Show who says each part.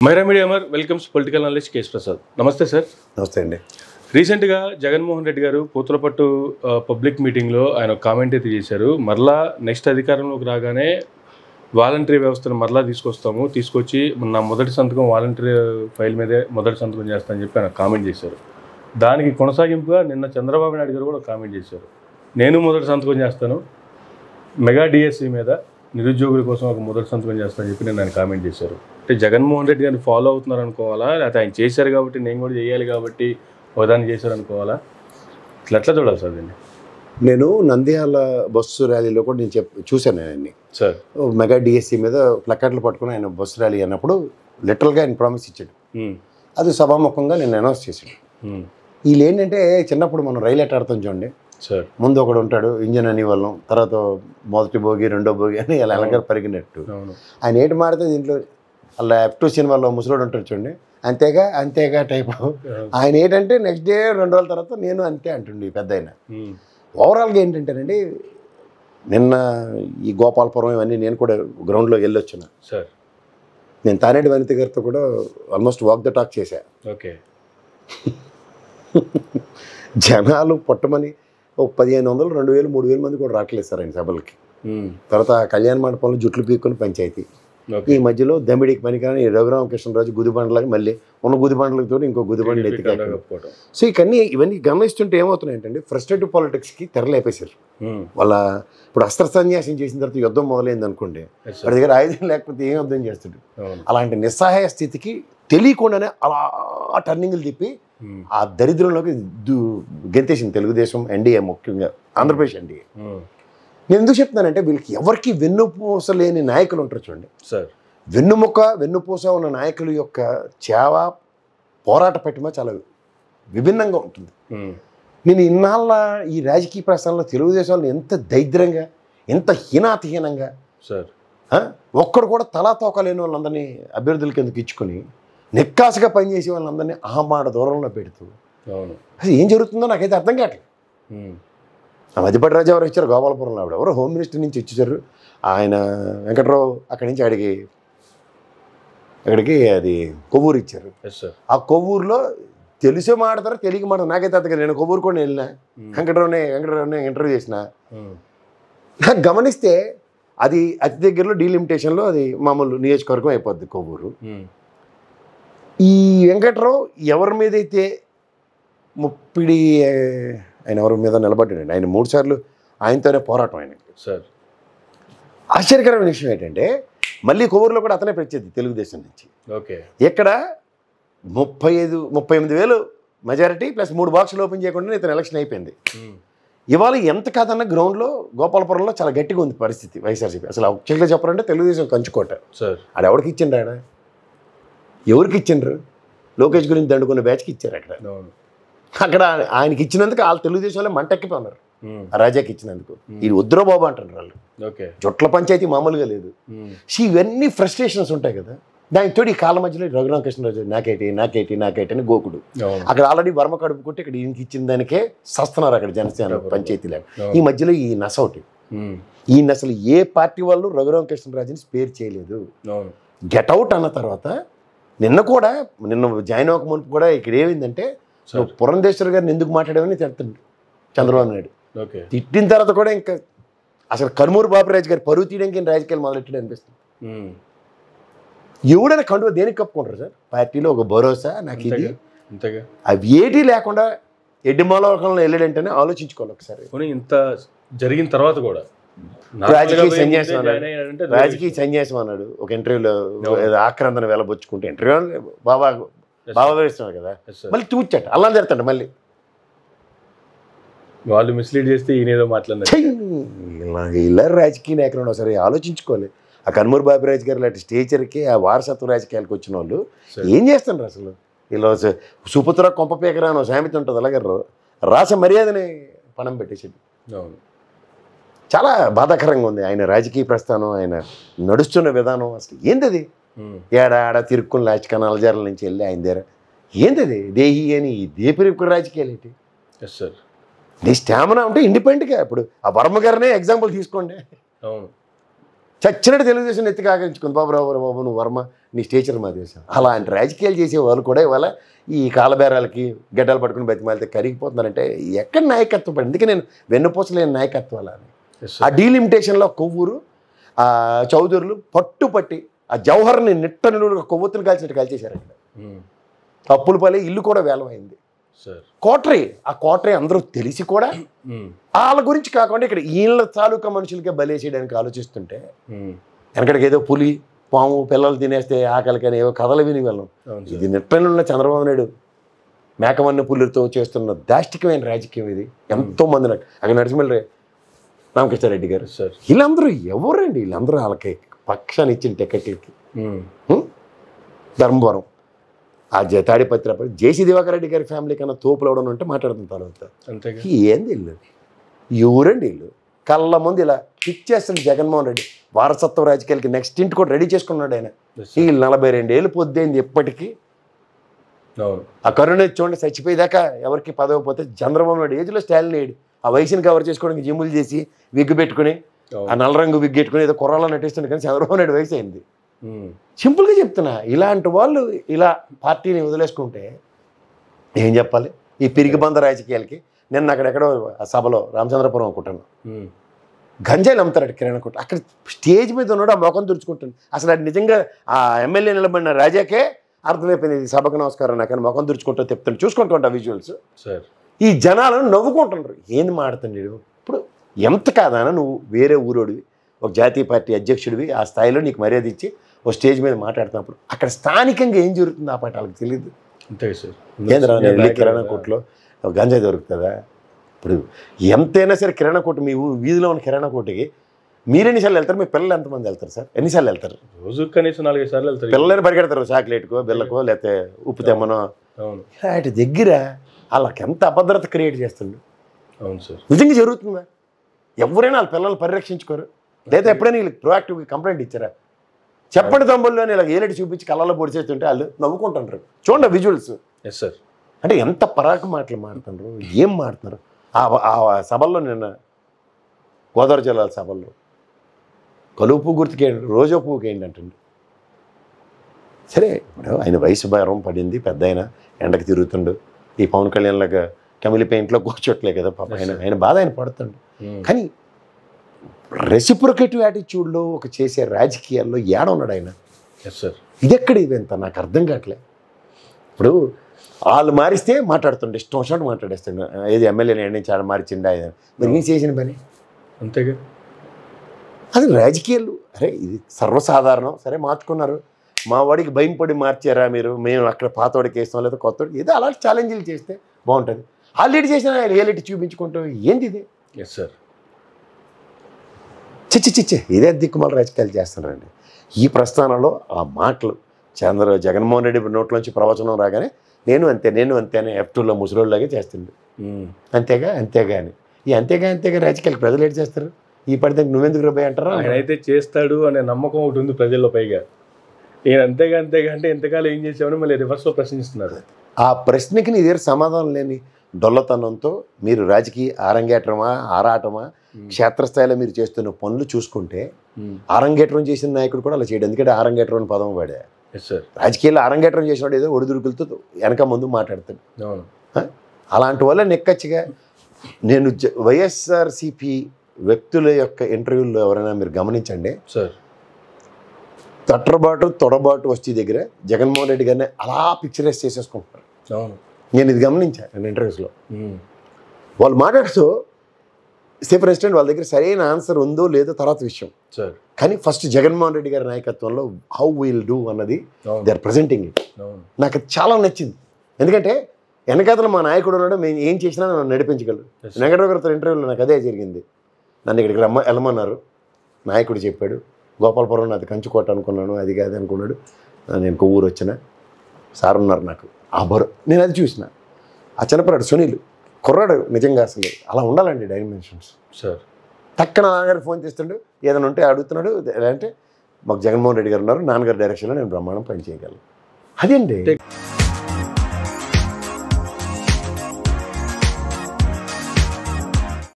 Speaker 1: Myra media Amar welcomes political knowledge కేస్ ప్రసాద్ నమస్తే sir
Speaker 2: నమస్తే అండి
Speaker 1: రీసెంట్గా జగన్మోహన్ రెడ్డి గారు పూతలపట్టు ఆ, పబ్లిక్ మీటింగ్లో ఆయన ఒక కామెంట్ అయితే చేశారు మరలా నెక్స్ట్ అధికారంలోకి రాగానే వాలంటరీ వ్యవస్థను మరలా తీసుకొస్తాము తీసుకొచ్చి నా మొదటి సంతకం వాలంటరీ ఫైల్ మీదే మొదటి సంతకం చేస్తానని చెప్పి ఆయన కామెంట్ చేశారు దానికి కొనసాగింపుగా నిన్న చంద్రబాబు నాయుడు గారు కూడా కామెంట్ చేశారు నేను మొదటి సంతకం చేస్తాను మెగా డిఎస్సి మీద నిరుద్యోగుల కోసం ఒక మొదటి సంతకం చేస్తానని చెప్పి నేను ఆయన కామెంట్ చేశారు అంటే జగన్మోహన్ రెడ్డి గారిని ఫాలో అవుతున్నారు అనుకోవాలా లేకపోతే ఆయన చేశారు కాబట్టి నేను కూడా చేయాలి కాబట్టి ఒకదాన్ని చేశారు అనుకోవాలా ఇట్లా ఎట్లా చూడాలి సార్ దీన్ని
Speaker 2: నేను నంద్యాల బస్సు ర్యాలీలో కూడా నేను చెప్ చూశాను ఆయన్ని
Speaker 1: సార్
Speaker 2: ఓ మెగా డిఎస్సి మీద ప్లకార్డులు పట్టుకుని ఆయన బస్సు ర్యాలీ అన్నప్పుడు లిటరల్గా ఆయన ప్రామిస్ ఇచ్చాడు
Speaker 1: ఉమ్,
Speaker 2: అది సభాముఖంగా నేను అనౌన్స్ చేశాడు
Speaker 1: ఉమ్,
Speaker 2: వీళ్ళు ఏంటంటే చిన్నప్పుడు మనం రైలు ఎట్ట ఆడతాం చూడండి
Speaker 1: సార్
Speaker 2: ముందు ఒకడు ఉంటాడు ఇంజన్ అని వాళ్ళం తర్వాత మొదటి భోగి రెండో భోగి అని ఇలా వెనకాల పరిగినట్టు
Speaker 1: అవును
Speaker 2: ఆయన ఏంటి మాడితే దీంట్లో అలా ఎఫ్ టూ సినిమాలో ముసలోడు ఉంటాడు చూడండి అంతేగా అంతేగా టైప్ ఆయన ఏంటంటే నెక్స్ట్ డే రెండు రోజుల తర్వాత నేను అంతే అంటుండే ఈ పెద్ద ఆయన
Speaker 1: ఉమ్,
Speaker 2: ఓవరాల్గా ఏంటంటేనండి నిన్న ఈ గోపాలపురం ఇవన్నీ నేను కూడా గ్రౌండ్లో వెళ్ళొచ్చిన
Speaker 1: సార్
Speaker 2: నేను తానేటి వనిత గారితో కూడా ఆల్మోస్ట్ వాక్ ద టాక్ చేశా
Speaker 1: ఓకే
Speaker 2: జనాలు పొట్టమని ఓ పదిహేను వందలు రెండు వేలు మూడు వేల మంది కూడా రావట్లేదు సార్ ఆయన సభలకి
Speaker 1: ఉమ్,
Speaker 2: తర్వాత కళ్యాణ మండపంలో జుట్లు పీక్కుని పంచాయతీ
Speaker 1: ఓకే
Speaker 2: ఈ మధ్యలో దమ్మిడికి పని కానీ రఘురామకృష్ణరాజు గుదిబండలాగా మళ్ళీ ఉన్న గుదిబండలతో ఇంకో గుదిబండలు ఎత్తికాక
Speaker 1: కప్పుకోవటం.
Speaker 2: సో ఇవన్నీ ఇవన్నీ గమనిస్తుంటే ఏమవుతున్నాయంటే ఫ్రస్ట్రేటివ్ పాలిటిక్స్కి తెరలేపేశారు
Speaker 1: ఉమ్,
Speaker 2: వాళ్ళ ఇప్పుడు అస్త్ర సన్యాసం చేసిన తర్వాత యుద్ధం మొదలైంది అనుకోండి
Speaker 1: yes, sir.
Speaker 2: వాడి దగ్గర ఆయుధం లేకపోతే ఏం యుద్ధం చేస్తాడు
Speaker 1: అవును
Speaker 2: అలాంటి నిస్సహాయ స్థితికి తెలియకుండానే అలా టర్నింగ్లు తిప్పి
Speaker 1: ఉమ్,
Speaker 2: ఆ దరిద్రంలోకి దు- గెంతేసింది తెలుగుదేశం ఎన్డీఏ ముఖ్యంగా ఆంధ్రప్రదేశ్ ఎన్డీఏ
Speaker 1: ఉమ్,
Speaker 2: నేను ఎందుకు చెప్తున్నానంటే వీళ్ళకి ఎవరికి వెన్నుపూస లేని నాయకులు ఉంటారు చూడండి
Speaker 1: సార్
Speaker 2: వెన్నుముక వెన్నుపూస ఉన్న నాయకుల యొక్క చేవ పోరాట పటిమ చాలా విభిన్నంగా ఉంటుంది
Speaker 1: ఉమ్,
Speaker 2: నేను ఇన్నాళ్ళ ఈ రాజకీయ ప్రస్థానంలో తెలుగుదేశంలో ఎంత దరిద్రంగా ఎంత హీనాతిహీనంగా
Speaker 1: సార్
Speaker 2: ఆ? ఒక్కడు కూడా తలా తోక లేని వాళ్ళందరినీ అభ్యర్థుల కిందకి ఇచ్చుకొని నిక్కాసుగా పనిచేసే వాళ్ళందరినీ అహమాట దూరంలో పెడుతూ
Speaker 1: అవును
Speaker 2: అసలు ఏం జరుగుతుందో నాకైతే అర్థం కావట్లేదు
Speaker 1: ఉమ్,
Speaker 2: ఆ మధ్యపడి రాజు ఎవరు ఇచ్చారు గోపాలపురంలో ఆవిడ ఎవరు హోమ్ మినిస్టర్ నుంచి ఇచ్చారు ఆయన వెంకట్రావు అక్కడి నుంచి ఆడికి అక్కడికి అది కొవ్వూరు ఇచ్చారు
Speaker 1: ఎస్ సార్
Speaker 2: ఆ కొవ్వూరులో తెలిసే మాడతారు తెలియక మాట నాకైతే అతను నేను కొవ్వూరు కూడా వెళ్ళిన
Speaker 1: ఉమ్,
Speaker 2: వెంకట్రావుని వెంకటరావుని ఇంటర్వ్యూ చేసిన
Speaker 1: ఉమ్,
Speaker 2: నాకు గమనిస్తే అది అతి దగ్గరలో డీలిమిటేషన్లో అది మామూలు నియోజకవర్గం అయిపోద్ది కొవ్వూరు
Speaker 1: ఉమ్,
Speaker 2: ఈ వెంకట్రావు ఎవరి మీద అయితే ముప్పిడి ఏ, ఆయన ఎవరి మీద నిలబడ్డాడండి ఆయన మూడు సార్లు ఆయనతోనే పోరాటం ఆయన
Speaker 1: సార్
Speaker 2: ఆశ్చర్యకరమైన విషయం ఏంటంటే మళ్ళీ కొవ్వూరులో కూడా అతనే ప్రత్యర్థి తెలుగుదేశం నుంచి
Speaker 1: ఓకే
Speaker 2: ఇక్కడ ముప్పై ఐదు ముప్పై ఎనిమిది వేలు మెజారిటీ ప్లస్ మూడు బాక్సులు ఓపెన్ చేయకుండా ఇతను ఎలక్షన్ అయిపోయింది
Speaker 1: ఉమ్,
Speaker 2: ఇవాళ ఎంత కాదన్న గ్రౌండ్లో గోపాలపురంలో చాలా గట్టిగా ఉంది పరిస్థితి వైఎస్ఆర్సీపీ అసలు యాక్చువల్గా చెప్పాలంటే తెలుగుదేశం కంచుకోట
Speaker 1: సార్
Speaker 2: ఆడ ఎవరికి ఇచ్చిండ్రు ఆడ ఎవరికి ఇచ్చిండ్రు లోకేష్ గురించి దండుకున్న బ్యాచ్కి ఇచ్చారు అక్కడ
Speaker 1: అవును
Speaker 2: అక్కడ ఆయనకి ఇచ్చినందుకు వాళ్ళు తెలుగుదేశంలో మంటెక్కిపోన్నారు
Speaker 1: ఉమ్,
Speaker 2: ఆ రాజాకి ఇచ్చినందుకు ఇది ఉద్రో బాబు అంటారు వాళ్ళు
Speaker 1: ఓకే
Speaker 2: జొట్ల పంచాయతీ మామూలుగా లేదు
Speaker 1: ఉమ్,
Speaker 2: సో ఇవన్నీ ఫ్రస్ట్రేషన్స్ ఉంటాయి కదా దానితో ఈ కాళ్ళ మధ్యలో రఘురామకృష్ణరాజు నాకేటి నాకేటి నాకేటి అని గోకుడు
Speaker 1: అవును
Speaker 2: అక్కడ ఆల్రెడీ వర్మ కడుపు కొట్టి ఇక్కడ ఈయనకి ఇచ్చిన దానికే సస్తున్నారు అక్కడ జనసేన పంచాయతీలో ఈ
Speaker 1: అవును.
Speaker 2: మధ్యలో ఈ నస ఒకటి
Speaker 1: ఉమ్,
Speaker 2: ఈయన అసలు ఏ పార్టీ వాళ్ళు రఘురామకృష్ణరాజుని స్పేర్ చేయలేదు
Speaker 1: అవును
Speaker 2: గెట్ అవుట్ అన్న తర్వాత నిన్న కూడా నిన్న జాయిన్ అవ్వక మునుపు కూడా ఇక్కడ ఏమైందంటే నువ్వు పురంధేశ్వర్ గారిని ఎందుకు మాట్లాడావని తిడుతుంది చంద్రబాబు నాయుడు
Speaker 1: ఓకే
Speaker 2: తిట్టిన తర్వాత కూడా ఇంకా అసలు కర్మూరు బాబురాజు గారి పరువు తీయడానికి ఈయన రాజకీయాలు మొదలెట్టాడు అనిపిస్తుంది
Speaker 1: ఉమ్,
Speaker 2: ఎవడైనా కండువ దేనికి కప్పుకుంటారు సార్ పార్టీలో ఒక భరోసా నాకు ఇది
Speaker 1: అంతేగా అంతేగా
Speaker 2: అవి ఏటీ లేకుండా ఎడ్డిమాలోకంలో వెళ్ళాడంటేనే ఆలోచించుకోవాలి ఒకసారి
Speaker 1: పోనీ ఇంత జరిగిన తర్వాత కూడా
Speaker 2: రాజకీయ
Speaker 1: నార్మల్గా పోయి
Speaker 2: సన్యాసం
Speaker 1: ముందే
Speaker 2: అన్నాడు.
Speaker 1: జాయిన్ అయ్యాడంటే
Speaker 2: రాజకీయ సన్యాసం అన్నాడు ఒక ఇంటర్వ్యూలో
Speaker 1: No.
Speaker 2: ఏదో ఆక్రందన వెళ్ళబుచ్చుకుంటే ఇంటర్వ్యూ బాబా
Speaker 1: Yes,
Speaker 2: బాబా
Speaker 1: sir.
Speaker 2: వేస్తున్నాడు కదా
Speaker 1: Yes, sir.
Speaker 2: మళ్ళీ తూచాడు అలా జరుగుతాడు మళ్ళీ
Speaker 1: వాళ్ళు మిస్లీడ్ చేస్తే ఈయన ఏదో మాట్లాడినారు
Speaker 2: ఛీ! ఇలా ఇలా రాజకీయ నాయకులు ఉన్నారు సరే ఆలోచించుకోవాలి ఆ కన్మూరు బాబిరాజు గారు లాంటి స్టేచర్కి ఆ వారసత్వ రాజకీయాలకు వచ్చిన వాళ్ళు
Speaker 1: సరే.
Speaker 2: ఏం చేస్తున్నారు అసలు ఇలా స- సుపుత్ర కొంప పేకరా అని సామెత ఉంటుంది అలాగే ర- రాస మర్యాదని పణం పెట్టేసాడు
Speaker 1: అవును
Speaker 2: చాలా బాధాకరంగా ఉంది ఆయన రాజకీయ ప్రస్థానం ఆయన నడుస్తున్న విధానం అసలు ఏంటది
Speaker 1: ఉమ్,
Speaker 2: ఏడా ఆడ తిరుక్కుని లాచికన అలజారుల నుంచి వెళ్ళి ఆయన దగ్గర ఏంటది దేహి అని ఈ దేపిరిపు రాజకీయాలు ఏంటి
Speaker 1: ఎస్ సార్
Speaker 2: నీ స్టామినా ఉంటే ఇండిపెండెంట్గా ఇప్పుడు ఆ వర్మ గారినే ఎగ్జాంపుల్ తీసుకోండి
Speaker 1: అవును
Speaker 2: చచ్చినట్టు తెలుగుదేశం ఎత్తి కాకరించుకుంది బాబు రావు బాబు నువ్వు వర్మ నీ స్టేచర్ మా దేశం అలాంటి రాజకీయాలు చేసే వాళ్ళు కూడా ఇవాళ ఈ కాలబేరాలకి గడ్డలు పట్టుకుని బతిమాలితే కరిగిపోతున్నారంటే ఎక్కడ నాయకత్వం పడి అందుకే నేను వెన్నుపూసలేని నాయకత్వాలు అని
Speaker 1: Yes,
Speaker 2: ఆ
Speaker 1: sir.
Speaker 2: డీలిమిటేషన్లో కొవ్వూరు ఆ చౌదరులు పట్టుపట్టి ఆ జవహర్ని నిట్టని కొవ్వొత్తులు కాల్చినట్టు కాల్చేశారు అక్కడ
Speaker 1: ఉమ్,
Speaker 2: అప్పుల పలే ఇల్లు కూడా వేలమైంది
Speaker 1: సార్
Speaker 2: కోటరీ ఆ కోటరీ అందరూ తెలిసి కూడా
Speaker 1: ఉమ్,
Speaker 2: వాళ్ళ గురించి కాకుండా ఇక్కడ వీళ్ళ తాలూకా మనుషులకే బలేసేయడానికి ఆలోచిస్తుంటే
Speaker 1: ఉమ్,
Speaker 2: వెనకడికి ఏదో పులి పాము పిల్లలు తినేస్తే ఆకలికని ఏవో కథలు విని వెళ్ళం
Speaker 1: అవును సార్
Speaker 2: ఇది నిట్టనున్న చంద్రబాబు నాయుడు మేకవన్న పుల్లులతో చేస్తున్న దాష్టికమైన రాజకీయం ఇది ఎంతో మంది నాకు అక్కడ నరసింహ రామకృష్ణారెడ్డి గారు
Speaker 1: సార్
Speaker 2: వీళ్ళందరూ ఎవరండి వీళ్ళందరూ వాళ్ళకి పక్షాన్ని ఇచ్చిన టికెట్లకి
Speaker 1: ఉమ్,
Speaker 2: హ్మ్? ధర్మవరం ఆ జ- తాడిపత్రి అప్పుడు జేసీ దివాకర్ రెడ్డి గారి ఫ్యామిలీ కన్నా తోపులు ఎవడని ఉంటే మాట్లాడుతున్న తర్వాత
Speaker 1: అంతేగా
Speaker 2: ఏంది ఇల్లు ఎవరండి ఇల్లు కళ్ళ ముందు ఇలా పిక్ చేస్తుంది జగన్మోహన్ రెడ్డి వారసత్వ రాజకీయాలకి నెక్స్ట్ ఇంటి కూడా రెడీ చేసుకున్నాడు ఆయన
Speaker 1: Yes, sir.
Speaker 2: ఈ నలభై రెండేళ్ళు పొద్దుంది ఎప్పటికీ
Speaker 1: అవును
Speaker 2: ఆ కరోనా చూడండి చచ్చిపోయేదాకా ఎవరికి పదవి పోతే చంద్రబాబు నాయుడు ఏజ్లో స్టాలిన్ లేడు ఆ వయసుని కవర్ చేసుకోవడానికి జిమ్ములు చేసి విగ్గు పెట్టుకుని ఆ
Speaker 1: అవును
Speaker 2: నల్ల రంగు విగ్గు పెట్టుకుని ఏదో కుర్రాలో నటిస్తుంది కానీ చంద్రబాబు నాయుడు వయసు అయింది
Speaker 1: ఉమ్,
Speaker 2: సింపుల్గా చెప్తున్నా ఇలాంటి వాళ్ళు ఇలా పార్టీని వదిలేసుకుంటే ఏం చెప్పాలి ఈ పిరిగిబంద రాజకీయాలకి నిన్న అక్కడెక్కడో ఆ సభలో రామచంద్రపురం అనుకుంటాను
Speaker 1: ఉమ్,
Speaker 2: గంజాయిలు అమ్ముతాడు కిరాణా కొట్టు అక్కడ స్టేజ్ మీద ఉన్నాడు ఆ ముఖం తుడుచుకుంటాడు అసలు అది నిజంగా ఆ ఎమ్మెల్యే నిలబడిన రాజాకే అర్థమైపోయింది ఇది సభకు నమస్కారం నాకు ముఖం తుడుచుకుంటూ చెప్తాను చూసుకుంటా విజువల్స్
Speaker 1: సార్
Speaker 2: ఈ జనాలను నవ్వుకుంటున్నారు ఏంది మాడుతున్నాడు ఇప్పుడు ఎంత కాదానా నువ్వు వేరే ఊరోడివి ఒక జాతీయ పార్టీ అధ్యక్షుడివి ఆ స్థాయిలో నీకు మర్యాద ఇచ్చి ఒక స్టేజ్ మీద మాట్లాడుతున్నప్పుడు అక్కడ స్థానికంగా ఏం జరుగుతుందో ఆ పాట వాళ్ళకి తెలియదు
Speaker 1: అంతే సార్
Speaker 2: కేంద్రం
Speaker 1: నేను
Speaker 2: వెళ్ళి
Speaker 1: బ్యాక్
Speaker 2: కిరాణా
Speaker 1: వెళ్ళా.
Speaker 2: కొట్టులో గంజాయి దొరుకుతుందా ఇప్పుడు ఎంతైనా సరే కిరాణా కొట్టు మీ ఊ- వీధిలో ఉన్న కిరాణా కొట్టుకి మీరు ఎన్నిసార్లు వెళ్తారు మీ పిల్లలు ఎంతమంది వెళ్తారు సార్ ఎన్నిసార్లు వెళ్తారు
Speaker 1: రోజు కనీసం నాలుగైదు సార్లు వెళ్తారు
Speaker 2: పిల్లలని పరిగెడతారు చాక్లెట్కో బిల్లకో లేకపోతే ఉప్పు తెమ్మనో
Speaker 1: అవును
Speaker 2: ఇలాంటి దగ్గర వాళ్ళకి ఎంత అభద్రత క్రియేట్ చేస్తుండు
Speaker 1: అవును సార్
Speaker 2: నిజంగా జరుగుతుందా ఎవరైనా వాళ్ళ పిల్లల్ని పరిరక్షించుకోరు లేదా ఎప్పుడైనా వీళ్ళకి ప్రొయాక్టివ్గా కంప్లైంట్ ఇచ్చారా చెప్పండి తమ్ముళ్ళు అని ఇలా ఏలటి చూపించి కళ్ళలో పొడి చేస్తుంటే వాళ్ళు నవ్వుకుంటుంటారు చూడండి విజువల్స్
Speaker 1: ఎస్ సార్
Speaker 2: అంటే ఎంత పరాకు మాటలు మాడుతున్నారు ఏం మాడుతున్నారు ఆ ఆ సభల్లో నిన్న గోదావరి జిల్లాల సభల్లో కలువు పువ్వు గుర్తుకి ఏంటి రోజా పువ్వుకి ఏంటంటండి సరే ఇప్పుడు ఆయన వయసు భారం పడింది పెద్ద ఆయన ఎండకి తిరుగుతుండు ఈ పవన్ కళ్యాణ్ లాగా కమిలి పెయింట్లో కూర్చోట్లే కదా పాప ఆయన ఆయన బాధ ఆయన పడుతుండు
Speaker 1: ఉమ్,
Speaker 2: కానీ రెసిప్రొకేటివ్ యాటిట్యూడ్లో ఒక చేసే రాజకీయాల్లో ఏడ ఉన్నాడు ఆయన
Speaker 1: ఎస్ సార్
Speaker 2: ఇది ఎక్కడ ఇదంతా నాకు అర్థం కావట్లే ఇప్పుడు వాళ్ళు మారిస్తే మాట్లాడుతుండే ఇష్టం వచ్చినట్టు మాట్లాడేస్తుండే ఏది ఎమ్మెల్యేని ఎండి నుంచి ఆడ మార్చిండా ఇది అని. మరి నేను చేసిన పని
Speaker 1: అంతేగా
Speaker 2: అది రాజకీయాలు అరే ఇది సర్వసాధారణం సరే మార్చుకున్నారు మా వాడికి భయం పడి మార్చారా మీరు మేము అక్కడ పాతవాడికి వేస్తాం లేదా కొత్తవాడికి ఏదో అలాంటి ఛాలెంజ్లు చేస్తే బాగుంటుంది ఆల్రెడీ చేసిన రియాలిటీ చూపించుకుంటూ ఏంది ఇది
Speaker 1: ఎస్ సార్
Speaker 2: చిచ్చి చిచ్చి ఇదే దిక్కుమాల రాజకీయాలు చేస్తున్నారండి ఈ ప్రస్థానంలో ఆ మాటలు చంద్ర జగన్మోహన్ రెడ్డి నోట్లోంచి ప్రవచనం రాగానే నేను అంతే నేను అంతే అని ఎఫ్ టూలో ముసలోళ్ళలాగే చేస్తుండే
Speaker 1: ఉమ్,
Speaker 2: అంతేగా అంతేగా అని ఈ అంతేగా అంతేగా రాజకీయాలు ప్రజలు ఏంటి చేస్తారు ఈ పడితే నువ్వెందుకు రూపాయి అంటారా
Speaker 1: ఆయన అయితే చేస్తాడు అనే నమ్మకం ఒకటి ఉంది ప్రజల్లో పైగా ఈయన అంతేగా అంతేగా అంటే ఎంతకాలం ఏం చేసామని మళ్ళీ రివర్స్లో ప్రశ్నిస్తున్నారు
Speaker 2: ఆ ప్రశ్నకి నీ దగ్గర సమాధానం లేని డొల్లతనంతో మీరు రాజకీయ ఆరంగేట్రమా ఆరాటమా క్షేత్రస్థాయిలో మీరు చేస్తున్న పనులు చూసుకుంటే ఆరంగేట్రం చేసిన నాయకుడు కూడా అలా చేయడు ఎందుకంటే ఆరంగేట్రం అని పదం వాడే
Speaker 1: ఎస్ సార్
Speaker 2: రాజకీయాల్లో ఆరంగేట్రం చేసినాడు ఏదో ఒడిదుడుకులతో వెనక ముందు మాట్లాడతాడు
Speaker 1: అవును
Speaker 2: అలాంటి వల్ల నెక్కచ్చిగా నేను జ- వైఎస్ఆర్సిపి వ్యక్తుల యొక్క ఇంటర్వ్యూల్లో ఎవరైనా మీరు గమనించండి
Speaker 1: సార్
Speaker 2: తొట్టబాటు తొడబాటు వస్తీ దగ్గర జగన్మోహన్ రెడ్డి గారిని అలా పిక్చరైజ్ చేసేసుకుంటున్నారు
Speaker 1: అవును
Speaker 2: నేను ఇది గమనించాను నేను ఇంటర్వ్యూస్లో
Speaker 1: ఉమ్,
Speaker 2: వాళ్ళు మాట్లాడుతూ సే ఫర్ ఇన్స్టెంట్ వాళ్ళ దగ్గర సరైన ఆన్సర్ ఉందో లేదో తర్వాత విషయం
Speaker 1: సార్
Speaker 2: కానీ ఫస్ట్ జగన్మోహన్ రెడ్డి గారి నాయకత్వంలో హౌ విల్ డూ అన్నది
Speaker 1: అవును
Speaker 2: దే ఆర్ ప్రజెంటింగ్ ఇట్
Speaker 1: అవును
Speaker 2: నాకు అది చాలా నచ్చింది ఎందుకంటే వెనకాతల మా నాయకుడు ఉన్నాడు మేము ఏం చేసినా నన్ను నడిపించగలరు
Speaker 1: Yes.
Speaker 2: వెంకటరావు గారితో ఇంటర్వ్యూలో నాకు అదే జరిగింది నన్ను ఇక్కడికి రమ్మ వెళ్ళమన్నారు నాయకుడు చెప్పాడు గోపాలపురం నాది కంచుకోట అనుకున్నాను అది కాదు అనుకున్నాడు ఆ, నేను కొవ్వూరు వచ్చిన సార్ ఉన్నారు నాకు ఆ బరు నేను అది చూసిన ఆ చిన్నపిల్లాడు సునీల్ కుర్రాడు నిజంగా అసలు అలా ఉండాలండి డైమెన్షన్స్
Speaker 1: సార్
Speaker 2: టక్కన నాన్నగారు ఫోన్ చేస్తుండు ఏదైనా ఉంటే అడుగుతున్నాడు ఎలా అంటే మాకు జగన్మోహన్ రెడ్డి గారు ఉన్నారు నాన్నగారి డైరెక్షన్లో నేను బ్రహ్మాండం పని చేయగలను అదేంటి